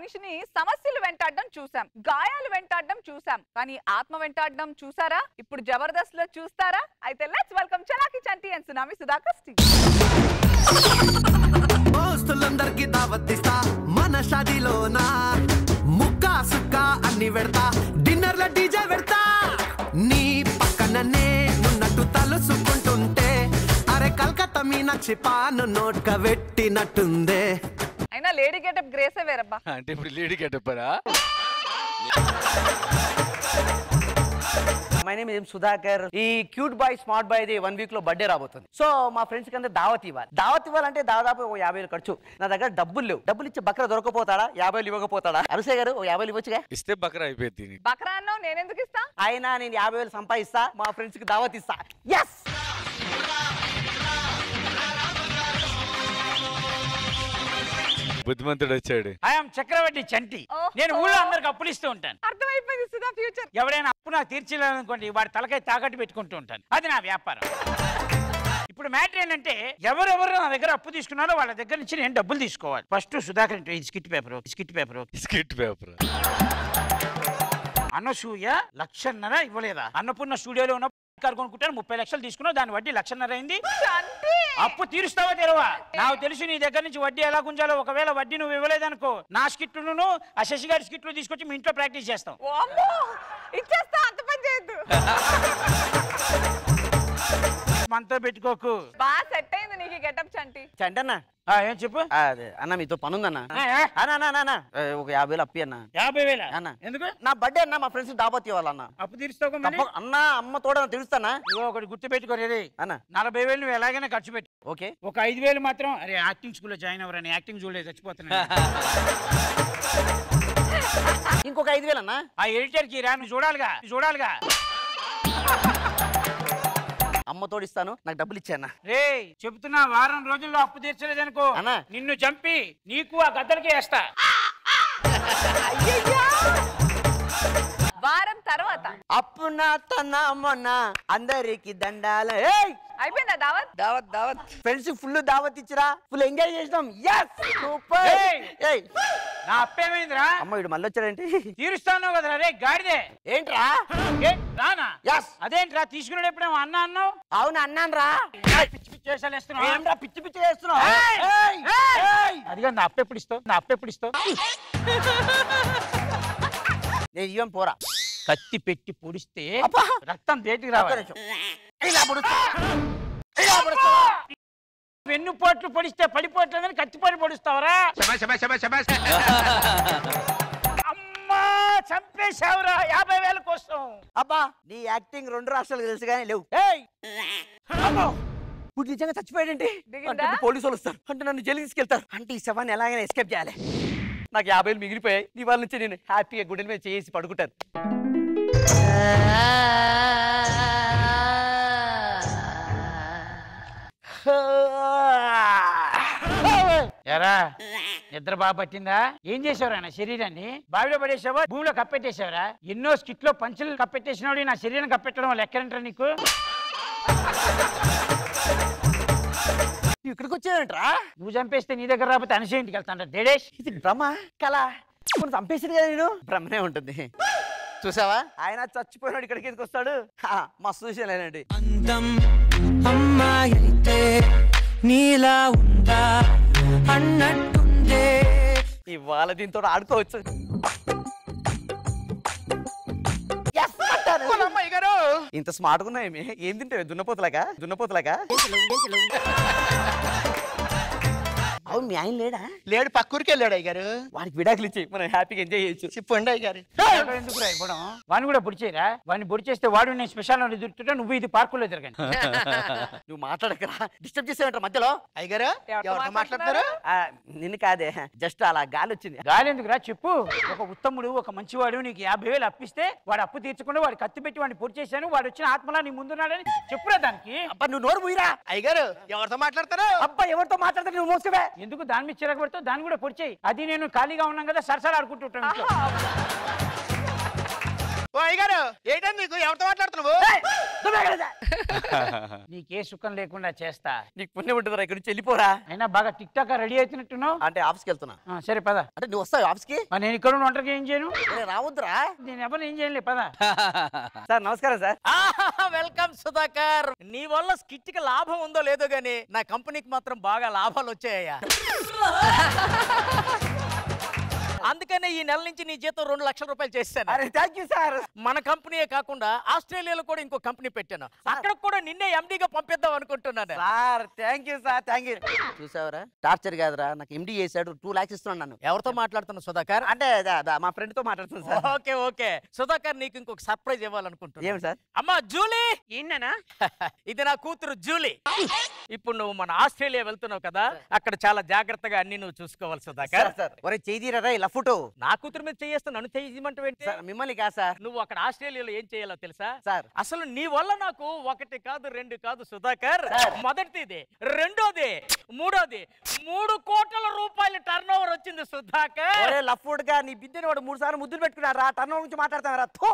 మనిషిని సమస్యలు వెంటాడడం చూసాం గాయాలు వెంటాడడం చూసాం కానీ ఆత్మ వెంటాడడం చూసారా ఇప్పుడు జబర్దస్త్ లో చూస్తారా అయితే let's welcome Chalaki Chanti and tsunami Sudhakar స్టీ దోస్తులందరికి దావత్తిస్తా మన షాదీలోనా ముక్కా సుక్క అన్ని పెడతా డిన్నర్ల డీజే పెడతా నీ పక్కన నేనున్నట్టు తలుసుకుంటుంటే అరే కలకత్తా మీనాక్షి పాను నోట్క పెట్టినట్టుందే అయినా లేడీ గెటప్ గ్రేసే వేరబ్బా అంటే ఇప్పుడు లేడీ గెటప్పరా మై నేమ్ ఏం సుధాకర్ ఈ cute boy smart boy the one week లో బర్త్డే రాబోతుంది సో మా ఫ్రెండ్స్ కి అంతా దావత్ ఇవ్వాలి దావత్ ఇవ్వాలంటే దాదాపు ఓ యాభై వేలు ఖర్చు నా దగ్గర డబ్బులు లేవు డబ్బులు ఇచ్చే బక్ర దొరకపోతాడా యాభై వేలు ఇవ్వకపోతాడా అరుసే గారు ఓ యాభై వేలు ఇవ్వచ్చుగా ఇస్తే బకరా అయిపోయింది నీకు. బక్రా అన్నావు నేనెందుకు ఇస్తా ఆయన నేను యాభై వేలు సంపాదిస్తా మా ఫ్రెండ్స్ కి దావత్ ఇస్తా ఎస్ బుద్ధిమంతుడు వచ్చాడు ఐఎమ్ చక్రవర్తి చంటి ఓహో. నేను ఊళ్ళో అందరికి అప్పులు ఇస్తూ ఉంటాను అర్థమైపోయింది సుధా ఫ్యూచర్ ఎవడైనా అప్పు నాకు తీర్చలేదనుకోండి వాడి తలకాయ తాకట్టు పెట్టుకుంటూ ఉంటాను అది నా వ్యాపారం ఇప్పుడు మ్యాటర్ ఏంటంటే ఎవరెవరు నా దగ్గర అప్పు తీసుకున్నారో వాళ్ళ దగ్గర నుంచి నేను డబ్బులు తీసుకోవాలి ఫస్ట్ సుధాకర్ ఇంటో ఇది skit paper skit paper skit paper Anasuya లక్షన్నర ఇవ్వలేదా అన్నపూర్ణ స్టూడియోలో ఉన్న కారు కొనుక్కుంటాను ముప్పై లక్షలు తీసుకున్నావు దాని వడ్డీ లక్షన్నర అయింది చంటి అప్పు తీరుస్తావా తెరవా నాకు తెలుసు నీ దగ్గర నుంచి వడ్డీ ఎలా గుంజాలో ఒకవేళ వడ్డీ నువ్వు ఇవ్వలేదనుకో నా స్కిట్లను ఆ శశి గారి స్కిట్లు తీసుకొచ్చి మీ ఇంట్లో ప్రాక్టీస్ చేస్తాం వామ్మో ఇచ్చేస్తా అంత పని చేయొద్దు మనతో పెట్టుకోకు బాగా సెట్ అయింది నీకు గెటప్ చంటి చంటన్న ఆ, ఏం చెప్పు అదే అన్న మీతో పని ఉందన్న ఏ, ఏ? అన్న అన్న, అన్న అన్న ఏ, ఒక యాభై వేలు అప్పి అన్న యాభై వేల అన్న. ఎందుకు నా బర్త్డే అన్న మా ఫ్రెండ్స్ దావత్ ఇవ్వాలన్న అప్పు తీరుస్తావు తప్ప అన్న అమ్మ తోడ తెలుస్తానా ఇగో ఒకటి గుర్తు పెట్టుకోరే అన్న నలభై వేలు నువ్వు ఎలాగైనా ఖర్చు పెట్టు ఓకే ఒక ఐదు వేలు మాత్రం అరే యాక్టింగ్ స్కూల్లో జాయిన్ అవ్వరని యాక్టింగ్ చూడలేదు చచ్చిపోతున్నా ఇంకొక ఐదు వేలు అన్న ఆ ఎడిటర్ కి రా నువ్వు చూడాలిగా నువ్వు చూడాలిగా అమ్మ తోడిస్తాను నాకు డబ్బులు ఇచ్చాయన్న రే చెప్తున్నా వారం రోజుల్లో అప్పు తీర్చలేదనుకో అన్నా. నిన్ను చంపి నీకు ఆ గద్దలకి వేస్తా వారం తర్వాత అప్పు నా తన మొన్న అందరికి దండాల ఏయ్ అయిపోయిందా దావత్ దావత్ దావత్ ఫ్రెండ్స్ ఫుల్ దావత్ ఇచ్చిరా ఫుల్ ఎంజాయ్ చేసినాం yes సూపర్ ఏయ్. ఏయ్ నా అప్పేమైందిరా అమ్మ ఇడు మళ్ళీ వచ్చాడేంటి తీరుస్తాను కదరా రే గాడిదే ఏంట్రా ఏ, రానా Yes. అదేంట్రా తీసుకున్నాడు ఎప్పుడేమో అన్నా అన్నావు అవును అన్నాను రా పిచ్చి పిచ్చి వేషాలు వేస్తున్నావా? ఏంట్రా పిచ్చి పిచ్చి చేస్తున్నావు ఏయ్! ఏయ్! ఏయ్! ఏయ్! అదిగా నా అప్పు ఎప్పుడు ఇస్తావు నా అప్పు ఎప్పుడు ఇస్తావు నేను ఇవ్వం పోరా కత్తి పెట్టి పొడిస్తే అబ్బా! రక్తం బయటికి ఒక్క రావాలి నిమిషం. ఇలా పొడుస్తా. ఇలా పొడుస్తా. వెన్ను పోట్లు పొడిస్తే పడిపోవట్లేదని కత్తి పడి పొడుస్తావరా అమ్మా చంపేశావురా యాభై వేల కోసం అబ్బా నీ యాక్టింగ్ రెండు రాష్ట్రాలకు తెలుసు కానీ లేవు ఏయ్ అమ్మో! ఇప్పుడు నిజంగా చచ్చిపోయాడేంటి దిగిందా? అంటే ఇప్పుడు పోలీసు వాళ్ళు వస్తారు అంటే నన్ను జైలు తీసుకెళ్తారు అంటే ఈ శవాన్ని ఎలాగైనా ఎస్కేప్ చేయాలి నాకు యాభై వేలు మిగిలిపోయాయి ఇవాళ నుంచి నేను హ్యాపీగా గుండెల మీద చేసి పడుకుంటాను ఎరా నిద్ర బాగా పట్టిందా ఏం చేసావురా నా శరీరాన్ని బావిలో పడేసావా భూమిలో కప్పెట్టేశావరా ఎన్నో స్కిట్ లో పంచులు కప్పెట్టేసినాడు నా శరీరం కప్పెట్టడం లెక్కనంటారా నీకు నువ్వు ఇక్కడికి వచ్చావేంట్రా నువ్వు చంపేస్తే నీ దగ్గర రాకపోతే అనసే ఇంటికి వెళ్తాను డేడేష్ ఇది భ్రమ కళ ఇప్పుడు చంపేసింది కదా నేను భ్రమనే ఉంటుంది చూసావా ఆయన చచ్చిపోయినాడు ఇక్కడికి ఎందుకు వస్తాడు హా, మస్తు చూసేలేనండి అందం అమ్మాయి అయితే నీలా ఉందా అన్నట్టుందే ఇవాళ దీంతో ఆడుకోవచ్చు Yes, పట్టాను. ఇంత స్మార్ట్ ఉన్నాయేమి ఏం తింటావు దున్నపోతులాగా దున్నపోతులాగా అవును మీ ఆయన లేడా లేడు పక్కూరికి వెళ్ళాడు అయ్యారు వానికి విడాకులు ఇచ్చి మనం హ్యాపీగా ఎంజాయ్ చేయొచ్చు చెప్పండి అయ్యారు ఎందుకురా ఇవ్వడం వాడిని కూడా పొడిచేయరా వాడిని పొడిచేస్తే వాడు నేను స్పెషల్ ఎదురుతుంటే నువ్వు ఇది పార్కులో తిరగండి నువ్వు మాట్లాడకరా డిస్టర్బ్ చేసేవంట మధ్యలో అయ్యగారు ఎవరితో ఎవరితో మాట్లాడతారు ఆ, నిన్ను కాదే జస్ట్ అలా గాలి వచ్చింది గాలి ఎందుకురా చెప్పు ఒక ఉత్తముడు ఒక మంచివాడు నీకు యాభై వేలు అప్పిస్తే వాడు అప్పు తీర్చకుండా వాడు కత్తి పెట్టి వాడిని పొడి చేశాను వాడు వచ్చిన ఆత్మలా నీ ముందున్నాడని చెప్పురా దానికి అబ్బా నువ్వు నోరు ముయిరా అయ్యగారు ఎవరితో మాట్లాడతారు అబ్బా ఎవరితో మాట్లాడితే నువ్వు మోసుకువే ఎందుకు దాని మీద చిరాకు పెడతావు దాన్ని కూడా పొడి చేయి అది నేను ఖాళీగా ఉన్నాం కదా సరసలు ఆడుకుంటుంటాను ఇంట్లో. ఆహా. ఓ అయ్యగారు ఏంటని నీకు ఎవరితో మాట్లాడుతున్నావు నీకే సుఖం లేకుండా చేస్తా నీకు పుణ్యం ఉంటుందిరా ఇక్కడ నుంచి వెళ్ళిపోరా అయినా బాగా టిక్ టాక్ రెడీ అవుతున్నట్టున్నావు అంటే ఆఫీస్కి వెళ్తున్నా ఆ, సరే పద అంటే నువ్వు వస్తావు ఆఫీస్కి మరి నేను ఇక్కడ ఉన్న ఒంటరికి ఏం చేయను ఒరేయ్, రావద్దురా నేను ఎవరు ఏం చేయలే పద సార్ నమస్కారం సార్ వెల్కమ్ సుధాకర్ నీ వల్ల స్కిట్ కి లాభం ఉందో లేదో గానీ నా కంపెనీకి మాత్రం బాగా లాభాలు వచ్చాయ్యా అందుకనే ఈ నెల నుంచి నీ జీతం రెండు లక్షల రూపాయలు చేశాను అరే థ్యాంక్ యూ సార్ మన కంపెనీయే కాకుండా ఆస్ట్రేలియాలో కూడా ఇంకో కంపెనీ పెట్టాను అక్కడ కూడా నిన్నే ఎండీగా పంపిద్దాం అనుకుంటున్నాను sir thank you sir thank you చూసావరా టార్చర్ కాదురా నాకు ఎండి చేశాడు టూ లాక్స్ ఇస్తున్నాను నన్ను ఎవరితో మాట్లాడుతున్నా సుధాకర్ అంటే దా- దా, మా ఫ్రెండ్ తో మాట్లాడుతున్నాను సార్ ఓకే ఓకే సుధాకర్ నీకు ఇంకొక సర్ప్రైజ్ ఇవ్వాలనుకుంటున్నా ఏమి సార్ అమ్మా జూలీ ఏంటనా ఇది నా కూతురు జూలీ ఇప్పుడు నువ్వు మన ఆస్ట్రేలియా వెళ్తున్నావు కదా అక్కడ చాలా జాగ్రత్తగా అన్ని నువ్వు చూసుకోవాలి సుధాకర్ సార్ సార్ ఒరే చేయిరా ఇలా ఫోటో నా కూతురు మీద చేయేస్తా నన్ను చేయమంటావేంటి సార్ మిమ్మల్ని కాదు సార్ నువ్వు అక్కడ ఆస్ట్రేలియాలో ఏం చేయాలో తెలుసా సార్ అసలు నీ వల్ల నాకు ఒకటి కాదు రెండు కాదు సుధాకర్ సార్. మొదటిది రెండోది మూడోది మూడు కోట్ల రూపాయల టర్న్ ఓవర్ వచ్చింది సుధాకర్ ఒరే లఫ్వుడ్ గా నీ బిడ్డని వాడు మూడు సార్లు ముద్దులు పెట్టుకున్నారా టర్న్ గురించి మాట్లాడతావరా థూ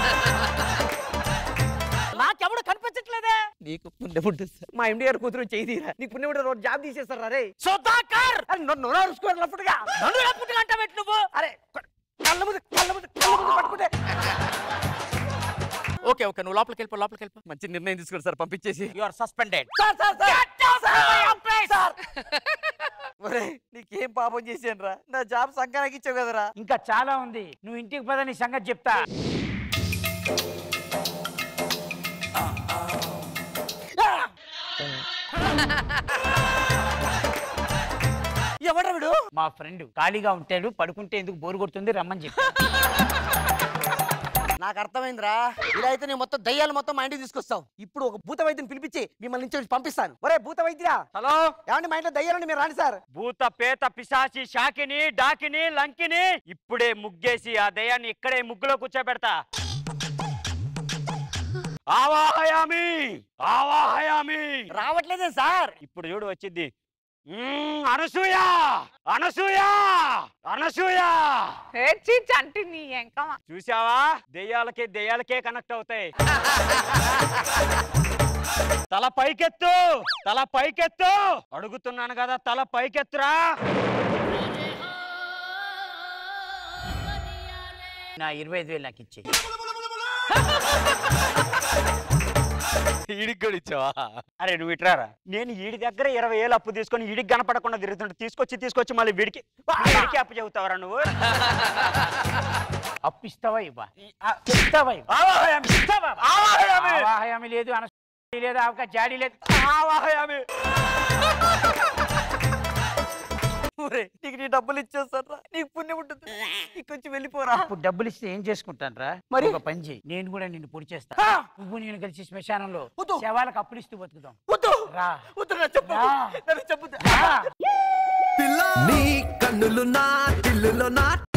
నాకెవడు కనిపించట్లేదే నీకు పుణ్యం ఉంటుంది సార్ మా ఎండి గారు కూతురు చేయిరా నీకు పుణ్యం ఉంటుంది రోజు జాబ్ తీసేస్తారా రే సుధాకర్ అరే నన్ను నోరుకోండి లఫ్వుడ్ గా నన్ను లేకపోతే అంటావేంటి నువ్వు అరే కళ్ళ ముందు కళ్ళ ముందు కళ్ళ ముందు పట్టుకుంటే ఓకే ఓకే నువ్వు లోపలికి వెళ్ళిపో లోపలికి వెళ్ళిపో మంచి నిర్ణయం తీసుకుని సార్ పంపించేసి you are suspended sir sir sir sir ఒరే నీకేం పాపం చేశాను రా నా జాబ్ సంఘానికి ఇచ్చావు కదరా ఇంకా చాలా ఉంది నువ్వు ఇంటికి పద నీ సంగతి చెప్తా ఎవడ్రా వీడు మా ఫ్రెండ్ ఖాళీగా ఉంటాడు పడుకుంటే ఎందుకు బోరు కొడుతుంది రమ్మని చెప్పి నాకు అర్థమైందిరా ఇలా అయితే నేను మొత్తం దయ్యాలు మొత్తం మా ఇంటికి తీసుకొస్తావు ఇప్పుడు ఒక భూత వైద్యుని పిలిపించి మిమ్మల్ని నుంచి పంపిస్తాను ఒరే భూత వైద్యురా హలో ఏమండి మా ఇంట్లో దయ్యాలండి మీరు రాండి సార్ భూత పేత పిశాచి షాకిని డాకిని లంకిని ఇప్పుడే ముగ్గేసి ఆ దయాన్ని ఇక్కడే ముగ్గులో కూర్చోబెడతా ఆవాహయామి ఆవాహయామి రావట్లేదే సార్ ఇప్పుడు చూడు వచ్చింది మ్మ్, అనసూయ అనసూయ అనసూయ ఏడ్చి చంటి నీ ఎంకమ్మ చూసావా దెయ్యాలకే దెయ్యాలకే కనెక్ట్ అవుతాయి తల పైకెత్తు తల పైకెత్తు అడుగుతున్నాను కదా తల పైకెత్తురా నా ఇరవై ఐదు వేలు నాకు ఇచ్చే ఈడికి కూడా ఇచ్చావా అరే నువ్వు ఇట్రారా నేను వీడి దగ్గర ఇరవై ఏళ్ళు అప్పు తీసుకొని వీడికి కనపడకుండా తిరుగుతుంటే తీసుకొచ్చి తీసుకొచ్చి మళ్ళీ వీడికి వీడికి అప్పు చెబుతావరా నువ్వు అప్పు ఇస్తావా ఇవ్వా ఇస్తావా ఇవ్వా? ఆవాహయామి, ఇస్తావా? ఆవాహయామి, ఆవాహయామి లేదు అనస లేదు ఆవక జాడి లేదు ఆవాహయామి. ఒరే నీకు నీ డబ్బులు ఇచ్చేస్తారా నీకు పుణ్యం ఉంటుంది నీకు కొంచెం వెళ్ళిపోరా ఇప్పుడు డబ్బులు ఇస్తే ఏం చేసుకుంటాను రా మరి? ఒక పని చేయి నేను కూడా నిన్ను పొడి చేస్తా హా! నువ్వు నేను కలిసి శ్మశానంలో వద్దు. శవాలకు అప్పులు ఇస్తూ బతుకుదాం వద్దు రా వద్దు నా చెప్పు రా. నన్ను చెప్పు రా. నీ కన్నులు నా తిల్లులో నా